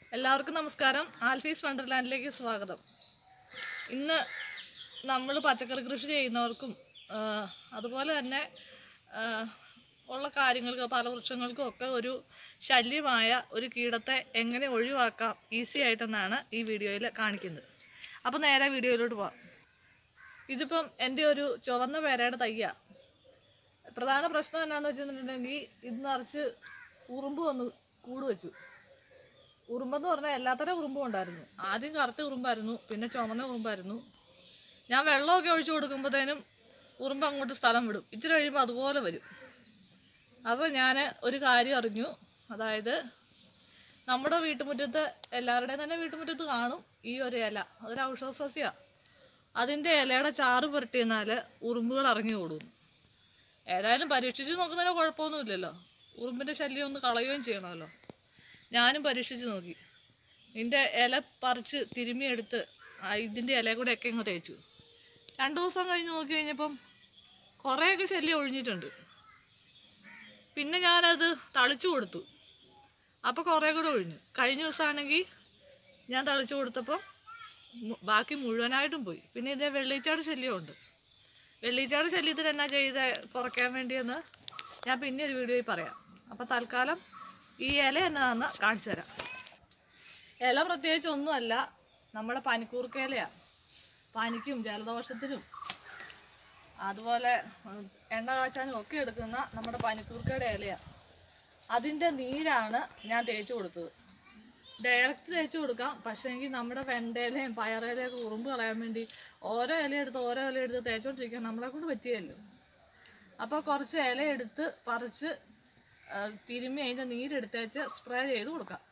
എല്ലാവർക്കും നമസ്കാരം ആൽഫീസ് വണ്ടർലാൻഡിലേക്ക് സ്വാഗതം ഇന്ന് നമ്മൾ പച്ചക്കറി കൃഷി ചെയ്യുന്നവർക്കും ആ, അതുപോലെ തന്നെ ആ, ഉള്ള കാര്യങ്ങൾക്ക് പല വൃക്ഷങ്ങൾക്കും ഒക്കെ ഒരു ശല്യമായ ഒരു കീടത്തെ എങ്ങനെ ഒഴിവാക്കാം ഈസി ആയിട്ടെന്നാണ് ഈ വീഡിയോയിൽ കാണിക്കുന്നത് അപ്പോൾ നേരെ വീഡിയോയിലോട്ട് പോവാം ഇതിപ്പം എൻ്റെ ഒരു ചുവന്ന പേരയുടെ തയ്യ പ്രധാന പ്രശ്നം എന്നാന്ന് വെച്ചിട്ടുണ്ടെങ്കിൽ ഇത് നിറച്ച് ഉറുമ്പ് വന്ന് കൂട് വെച്ചു ഉറുമ്പെന്ന് പറഞ്ഞാൽ എല്ലാത്തരം ഉറുമ്പും ഉണ്ടായിരുന്നു ആദ്യം കറുത്ത ഉറുമ്പായിരുന്നു പിന്നെ ചുമന്ന ഉറുമ്പായിരുന്നു ഞാൻ വെള്ളമൊക്കെ ഒഴിച്ചു കൊടുക്കുമ്പോഴത്തേനും ഉറുമ്പ് അങ്ങോട്ട് സ്ഥലം വിടും ഇച്ചിരി കഴിയുമ്പോൾ അതുപോലെ വരും അപ്പോൾ ഞാൻ ഒരു കാര്യം അറിഞ്ഞു അതായത് നമ്മുടെ വീട്ടുമുറ്റത്ത് എല്ലാവരുടെയും തന്നെ വീട്ടുമുറ്റത്ത് കാണും ഈ ഒരു ഇല അതൊരു ഔഷധ സസ്യമാണ് അതിൻ്റെ ഇലയുടെ ചാറ് പുരട്ടിയെന്നാൽ ഉറുമ്പുകൾ ഇറങ്ങി ഓടും ഏതായാലും പരീക്ഷിച്ച് നോക്കുന്നതിന് കുഴപ്പമൊന്നുമില്ലല്ലോ ഉറുമ്പിൻ്റെ ശല്യം ഒന്ന് കളയുകയും ചെയ്യണമല്ലോ ഞാനും പരീക്ഷിച്ച് നോക്കി ഇതിൻ്റെ ഇല പറിച്ച് തിരുമ്മിയെടുത്ത് ആ ഇതിൻ്റെ ഇല കൂടെ ഒക്കെ ഇങ്ങ് തേച്ചു രണ്ട് ദിവസം കഴിഞ്ഞ് നോക്കി കഴിഞ്ഞപ്പം കുറേയൊക്കെ ശല്യം ഒഴിഞ്ഞിട്ടുണ്ട് പിന്നെ ഞാനത് തളിച്ചു കൊടുത്തു അപ്പോൾ കുറേ കൂടെ ഒഴിഞ്ഞു കഴിഞ്ഞ ദിവസമാണെങ്കിൽ ഞാൻ തളിച്ചു കൊടുത്തപ്പോൾ മു- ബാക്കി മുഴുവനായിട്ടും പോയി പിന്നെ ഇതേ വെള്ളീച്ചാട് ശല്യമുണ്ട് വെള്ളീച്ചാട് ശല്യത്തിൽ എന്നാ ചെയ്ത് കുറയ്ക്കാൻ വേണ്ടിയെന്ന് ഞാൻ പിന്നെ ഒരു വീഡിയോയിൽ പറയാം അപ്പോൾ തൽക്കാലം ഈ ഇല എന്നാന്ന് കാണിച്ചു തരാം ഇല പ്രത്യേകിച്ച് ഒന്നുമല്ല നമ്മുടെ പനിക്കൂർക്ക ഇലയാണ് പനിക്കും ജലദോഷത്തിനും അതുപോലെ ഉം, എണ്ണ കാച്ചാനും ഒക്കെ എടുക്കുന്ന നമ്മുടെ പനിക്കൂർക്കയുടെ ഇലയാണ് അതിൻ്റെ നീരാണ് ഞാൻ തേച്ച് കൊടുത്തത് ഡയറക്റ്റ് തേച്ച് കൊടുക്കാം പക്ഷേ എങ്കിൽ നമ്മുടെ വെണ്ടയിലയും പയറിലയൊക്കെ ഉറുമ്പ് കളയാൻ വേണ്ടി ഓരോ ഇല എടുത്ത് ഓരോ ഇല എടുത്ത് തേച്ചോണ്ടിരിക്കാൻ നമ്മളെ കൊണ്ട് പറ്റിയല്ലോ അപ്പോൾ കുറച്ച് ഇല എടുത്ത് പറിച്ച് ആ, തിരുമ്മി അതിൻ്റെ നീരെടുത്തേച്ച് സ്പ്രേ ചെയ്ത് കൊടുക്കാം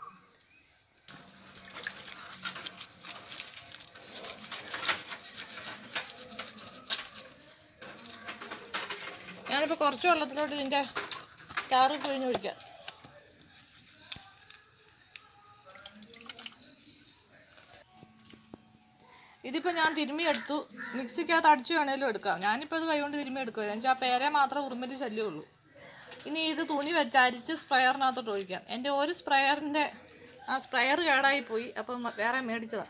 ഞാനിപ്പോൾ കുറച്ച് വെള്ളത്തിലോട്ട് ഇതിൻ്റെ ചാറ് പിഴിഞ്ഞൊഴിക്കാം ഇതിപ്പോൾ ഞാൻ തിരുമ്മി എടുത്തു മിക്സിക്കകത്ത് അടിച്ചു വേണേലും എടുക്കാം ഞാനിപ്പോൾ ഇത് കൈകൊണ്ട് തിരുമ്മി എടുക്കുക എന്ന് വെച്ചാൽ പേരെ മാത്രം ഉറുമ്പിൻ്റെ ശല്യമുള്ളൂ ഇനി ഇത് തുണി വെച്ച് അരിച്ച് സ്പ്രെയറിനകത്തോട്ട് ഒഴിക്കാം എൻ്റെ ഒരു സ്പ്രെയറിൻ്റെ ആ സ്പ്രെയർ കേടായി പോയി അപ്പം മ- വേറെ മേടിച്ചതാണ്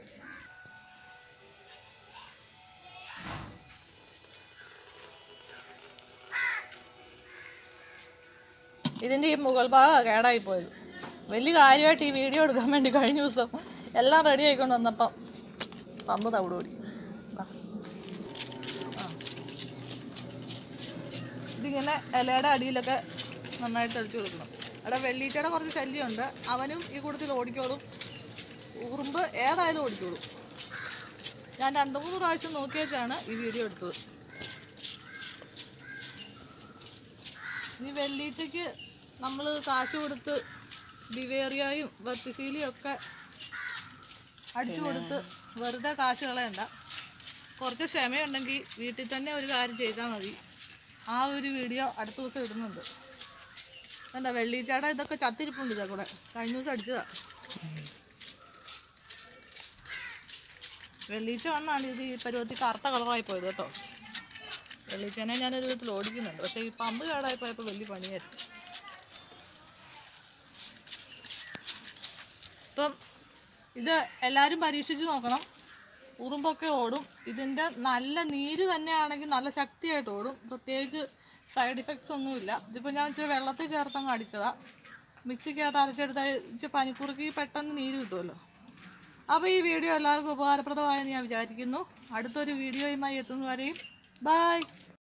ഇതിൻ്റെ ഈ മുകൾ ഭാഗം കേടായി പോയത് വലിയ കാര്യമായിട്ട് ഈ വീഡിയോ എടുക്കാൻ വേണ്ടി കഴിഞ്ഞ ദിവസം എല്ലാം റെഡി ആയിക്കൊണ്ട് വന്നപ്പം പമ്പ് തവിടോടി ഇതിങ്ങനെ ഇലയുടെ അടിയിലൊക്കെ നന്നായിട്ട് അടിച്ചു കൊടുക്കണം അവിടെ വെള്ളീറ്റയുടെ കുറച്ച് ശല്യമുണ്ട് അവനും ഈ കൂട്ടത്തിൽ ഓടിക്കോളും ഉറുമ്പ് ഏതായാലും ഓടിക്കോളും ഞാൻ രണ്ട് മൂന്ന് പ്രാവശ്യം നോക്കി വെച്ചാണ് ഈ വീഡിയോ എടുത്തത് ഈ വെള്ളീറ്റയ്ക്ക് നമ്മൾ കാശ് കൊടുത്ത് ബിവേറിയയും വെർട്ടിഫീലിയും ഒക്കെ അടിച്ചു കൊടുത്ത് വെറുതെ കാശ് കളയണ്ട കുറച്ച് ക്ഷമയുണ്ടെങ്കിൽ വീട്ടിൽ തന്നെ ഒരു കാര്യം ചെയ്താൽ മതി ആ ഒരു വീഡിയോ അടുത്ത ദിവസം ഇടുന്നുണ്ട് എന്താ വെള്ളിച്ചാട ഇതൊക്കെ ചത്തിരിപ്പുണ്ട് ഇതാ കൂടെ കഴിഞ്ഞ ദിവസം അടിച്ചതാ വെള്ളീച്ച വന്നാണ് ഇത് ഈ പരുവത്തിൽ കറുത്ത കളറായി പോയത് കേട്ടോ വെള്ളിച്ചനെ ഞാനൊരു വിധത്തിൽ ഓടിക്കുന്നുണ്ട് പക്ഷേ ഈ പമ്പ് കേടായി പോയപ്പോൾ വലിയ പണിയായിരുന്നു ഇപ്പം ഇത് എല്ലാവരും പരീക്ഷിച്ച് നോക്കണം ഉറുമ്പൊക്കെ ഓടും ഇതിൻ്റെ നല്ല നീര് തന്നെയാണെങ്കിൽ നല്ല ശക്തിയായിട്ട് ഓടും പ്രത്യേകിച്ച് സൈഡ് ഇഫക്ട്സ് ഒന്നുമില്ല ഇതിപ്പോൾ ഞാൻ ഇച്ചിരി വെള്ളത്തിൽ ചേർത്തങ്ങ് അടിച്ചതാ മിക്സിക്കകത്ത് അരച്ചെടുത്ത ഇച്ചിരി പനിക്കുറുക്കി പെട്ടെന്ന് നീര് കിട്ടുമല്ലോ അപ്പോൾ ഈ വീഡിയോ എല്ലാവർക്കും ഉപകാരപ്രദമായെന്ന് ഞാൻ വിചാരിക്കുന്നു അടുത്തൊരു വീഡിയോയുമായി എത്തുന്നവരെയും ബൈ